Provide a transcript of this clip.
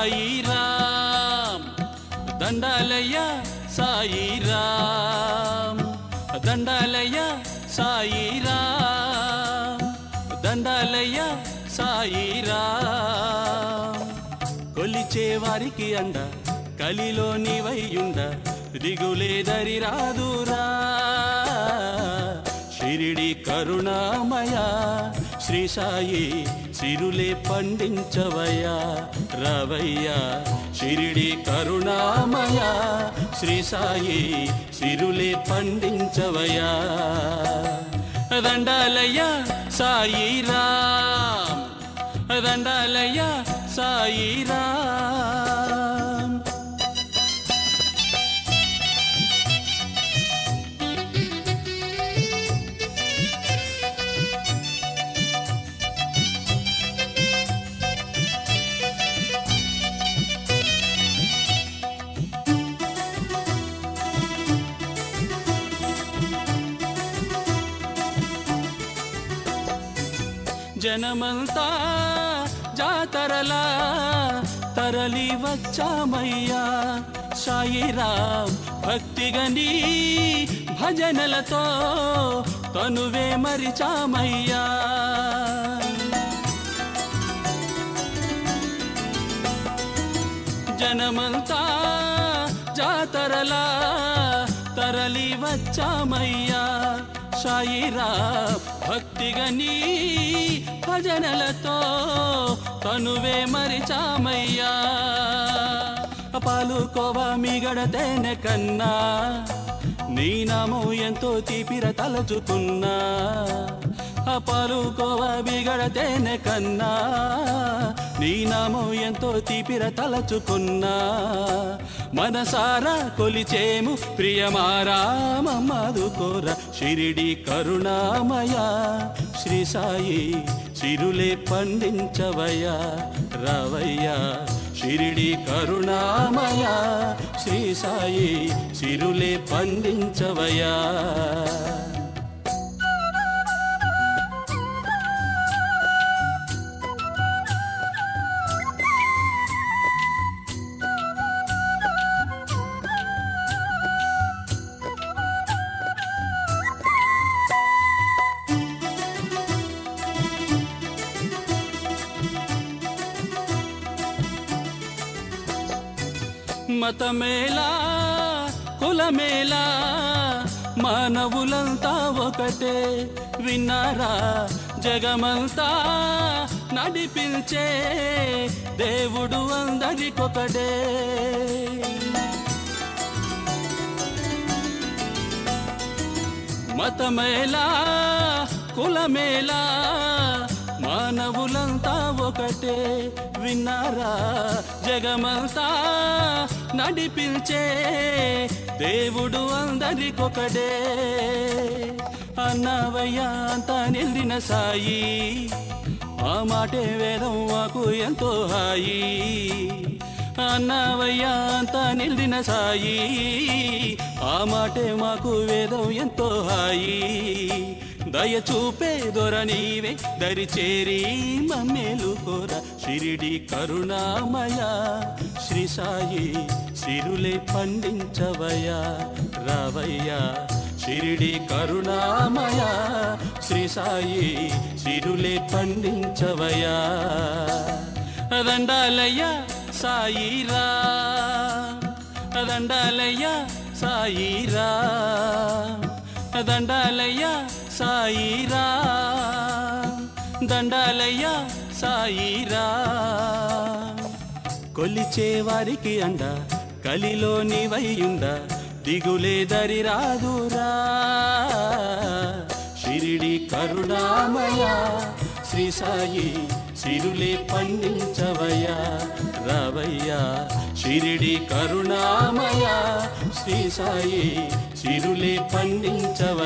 సాయిరామ్ దండాలయ్య సాయిరామ్ దండాలయ్య సాయిరామ్ దండాలయ్య సాయిరామ్ కొలిచే వారికి అండ కలిలో నీవయ్యుండ దిగులేదరి రాదురా షిరిడి కరుణామయ శ్రీ సాయి సిరులే పండించవయ్యా రవయ్యా షిరిడి కరుణామయ శ్రీ సాయి సిరులే పండించవయ్యా దండాలయ్య సాయిరామ్ దండాలయ్య సాయిరామ్ జనమంతా జాతరలా తరలి వచ్చామయ్యా సాయిరామ్ భక్తిగని భజనలతో తనువే మరిచామయ్యా జనమంతా జాతరలా తరలి వచ్చామయ్యా సాయిరా భక్తిగని భజనలతో తనువే మరిచామయ్యా పాలు కోవా మిగడ తేనె కన్నా నీ నామం ఎంతో తీపిర తలచుకున్నా ఆ పాలు కోవా బిగడ తేనె కన్నా నీ నామం ఎంతో తీపిర తలచుకున్నా మనసారా కొలిచేము ప్రియమారామదు కోర షిరిడి కరుణామయ శ్రీ సాయి సిరులే పండించవయ్యా రవయ్యా షిరిడి కరుణామయ శ్రీ సాయి సిరులే పండించవయ్యా మతమేలా కులమేలా మానవులంతా ఒకటే విన్నారా జగమంతా నడిపించే దేవుడు అందరికొకడే మతమేలా కులమేలా మానవులంతా ఒకటే విన్నారా జగమంతా నడిపించే దేవుడు అందరికొకడే అన్నవయ్యా అంతా నిండిన సాయి ఆ మాటే వేదం మాకు ఎంతో హాయి అన్నవయ్యా అంతా నిండిన సాయి ఆ మాటే మాకు వేదం ఎంతో హాయి దయ చూపే దొర నీవే దరి చేరి మమ్మేలు కోర షిరిడి కరుణామయ శ్రీ సాయి సిరులే పండించవయ్యా రావయ్యా షిరిడి కరుణామయ శ్రీ సాయి సిరులే పండించవయ్యా దండాలయ్య సాయిరా దండాలయ్య సాయిరా దండాలయ్య సాయిరా దండాలయ్య సాయిరా కొలిచే వారికి అండ కలిలో నీవయ్యుండ దిగులే దరి రాదురా షిరిడి కరుణామయ శ్రీ సాయి సిరులే పండించవయ్యా రావయ్యా షిరిడి కరుణామయ శ్రీ సాయి సిరులే పండించవయ్యా